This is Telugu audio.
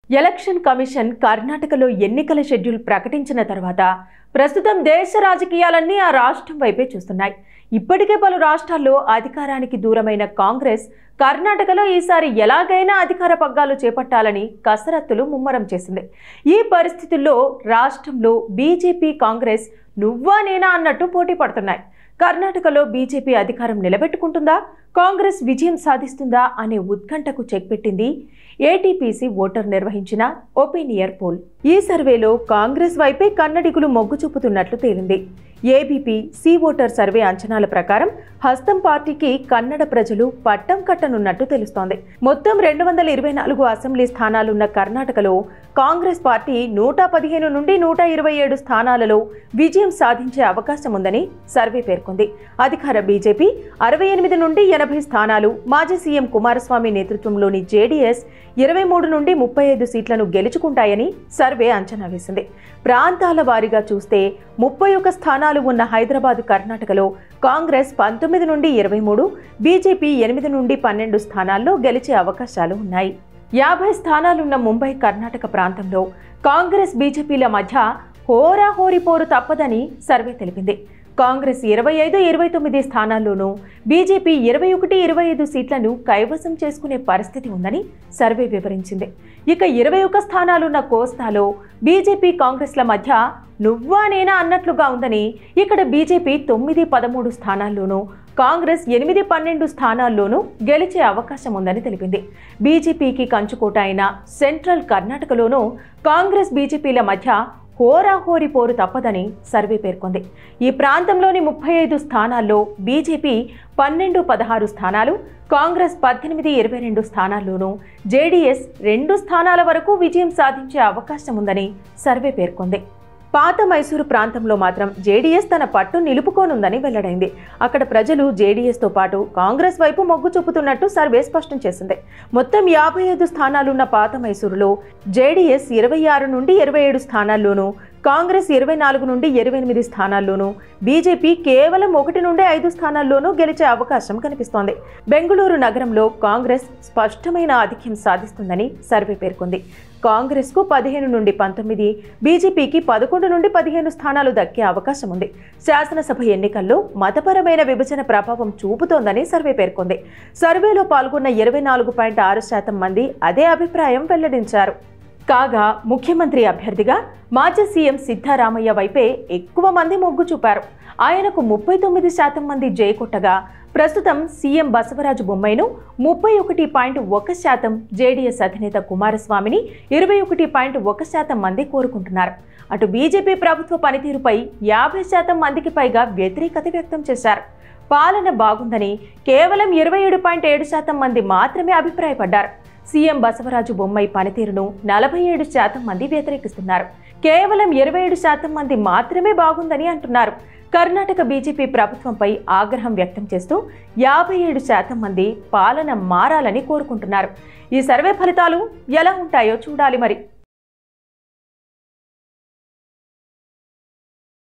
ఎలక్షన్ కమిషన్ కర్ణాటకలో ఎన్నికల షెడ్యూల్ ప్రకటించిన తర్వాత ప్రస్తుతం దేశ రాజకీయాలన్నీ ఆ రాష్ట్రం వైపే చూస్తున్నాయి ఇప్పటికే పలు రాష్ట్రాల్లో అధికారానికి దూరమైన కాంగ్రెస్ కర్ణాటకలో ఈసారి ఎలాగైనా అధికార పగ్గాలు చేపట్టాలని కసరత్తులు ముమ్మరం చేసింది ఈ పరిస్థితుల్లో రాష్ట్రంలో బీజేపీ కాంగ్రెస్ నువ్వా నేనా అన్నట్టు పోటీ పడుతున్నాయి కర్ణాటకలో బీజేపీ అధికారం నిలబెట్టుకుంటుందా కాంగ్రెస్ విజయం సాధిస్తుందా అనే ఉత్కంఠకు చెక్ పెట్టింది ఏటీపీసీ ఓటర్ నిర్వహించిన ఒపీనియర్ పోల్ ఈ సర్వేలో కాంగ్రెస్ వైపే కన్నడిగులు మొగ్గు చూపుతున్నట్లు తేలింది ఏబీపీ సి ఓటర్ సర్వే అంచనాల ప్రకారం హస్తం పార్టీకి కన్నడ ప్రజలు పట్టం కట్టనున్నట్టు తెలుస్తోంది మొత్తం రెండు వందల ఇరవై నాలుగు అసెంబ్లీ స్థానాలున్న కర్ణాటకలో కాంగ్రెస్ పార్టీ నూట పదిహేను నుండి నూట ఇరవై ఏడు స్థానాలలో విజయం సాధించే అవకాశం ఉందని సర్వే పేర్కొంది అధికార బీజేపీ అరవై ఎనిమిది నుండి ఎనభై స్థానాలు మాజీ సీఎం కుమారస్వామి నేతృత్వంలోని జేడీఎస్ ఇరవై మూడు నుండి ముప్పై ఐదు సీట్లను గెలుచుకుంటాయని సర్వే అంచనా వేసింది ప్రాంతాల వారీగా చూస్తే ముప్పై ఒక్క స్థానాలు ఉన్న హైదరాబాద్ కర్ణాటకలో కాంగ్రెస్ పంతొమ్మిది నుండి ఇరవై మూడు బీజేపీ ఎనిమిది నుండి పన్నెండు స్థానాల్లో గెలిచే అవకాశాలు ఉన్నాయి యాభై స్థానాలున్న ముంబై కర్ణాటక ప్రాంతంలో కాంగ్రెస్ బీజేపీల మధ్య హోరాహోరీ పోరు తప్పదని సర్వే తెలిపింది కాంగ్రెస్ ఇరవై ఐదు ఇరవై తొమ్మిది స్థానాల్లోనూ బీజేపీ ఇరవై ఒకటి ఇరవై ఐదు సీట్లను కైవసం చేసుకునే పరిస్థితి ఉందని సర్వే వివరించింది ఇక ఇరవై ఒక్క స్థానాలున్న కోస్తాలో బీజేపీ కాంగ్రెస్ల మధ్య నువ్వా నేనా అన్నట్లుగా ఉందని ఇక్కడ బీజేపీ తొమ్మిది పదమూడు స్థానాల్లోనూ కాంగ్రెస్ ఎనిమిది పన్నెండు స్థానాల్లోనూ గెలిచే అవకాశం ఉందని తెలిపింది బీజేపీకి కంచుకోట అయిన సెంట్రల్ కర్ణాటకలోనూ కాంగ్రెస్ బీజేపీల మధ్య హోరాహోరీ పోరు తప్పదని సర్వే పేర్కొంది ఈ ప్రాంతంలోని ముప్పై ఐదు స్థానాల్లో బీజేపీ పన్నెండు పదహారు స్థానాలు కాంగ్రెస్ పద్దెనిమిది ఇరవై రెండు స్థానాల్లోనూ జేడీఎస్ రెండు స్థానాల వరకు విజయం సాధించే అవకాశం ఉందని సర్వే పేర్కొంది పాత మైసూరు ప్రాంతంలో మాత్రం జేడీఎస్ తన పట్టు నిలుపుకోనుందని వెల్లడైంది అక్కడ ప్రజలు జేడీఎస్తో పాటు కాంగ్రెస్ వైపు మొగ్గు చూపుతున్నట్టు సర్వే స్పష్టం చేసింది మొత్తం యాభై ఐదు స్థానాలున్న పాత మైసూరులో జేడీఎస్ ఇరవై ఆరు నుండి ఇరవై ఏడు స్థానాల్లోనూ కాంగ్రెస్ ఇరవై నాలుగు నుండి ఇరవై ఎనిమిది స్థానాల్లోనూ బీజేపీ కేవలం ఒకటి నుండి ఐదు స్థానాల్లోనూ గెలిచే అవకాశం కనిపిస్తోంది బెంగళూరు నగరంలో కాంగ్రెస్ స్పష్టమైన ఆధిక్యం సాధిస్తుందని సర్వే పేర్కొంది కాంగ్రెస్కు పదిహేను నుండి పంతొమ్మిది బీజేపీకి పదకొండు నుండి పదిహేను స్థానాలు దక్కే అవకాశం ఉంది శాసనసభ ఎన్నికల్లో మతపరమైన విభజన ప్రభావం చూపుతోందని సర్వే పేర్కొంది సర్వేలో పాల్గొన్న ఇరవై నాలుగు పాయింట్ ఆరు శాతం మంది అదే అభిప్రాయం వెల్లడించారు కాగా ముఖ్యమంత్రి అభ్యర్థిగా మాజీ సీఎం సిద్ధారామయ్య వైపే ఎక్కువ మంది మొగ్గు చూపారు ఆయనకు ముప్పై తొమ్మిది శాతం మంది జయకొట్టగా ప్రస్తుతం సీఎం బసవరాజు బొమ్మైను ముప్పై ఒకటి పాయింట్ ఒక శాతం జేడీఎస్ అధినేత కుమారస్వామిని ఇరవై ఒకటి పాయింట్ ఒక శాతం మంది కోరుకుంటున్నారు అటు బీజేపీ ప్రభుత్వ పనితీరుపై యాభై శాతం మందికి పైగా వ్యతిరేకత వ్యక్తం చేశారు పాలన బాగుందని కేవలం ఇరవై ఏడు పాయింట్ ఏడు శాతం మంది మాత్రమే అభిప్రాయపడ్డారు సీఎం బసవరాజు బొమ్మై పనితీరును నలభై ఏడు శాతం మంది వ్యతిరేకిస్తున్నారు కేవలం ఇరవై ఏడు శాతం మంది మాత్రమే బాగుందని అంటున్నారు కర్ణాటక బీజేపీ ప్రభుత్వంపై ఆగ్రహం వ్యక్తం చేస్తూ యాభై ఏడు శాతం మంది పాలన మారాలని కోరుకుంటున్నారు ఈ సర్వే ఫలితాలు ఎలా ఉంటాయో చూడాలి మరి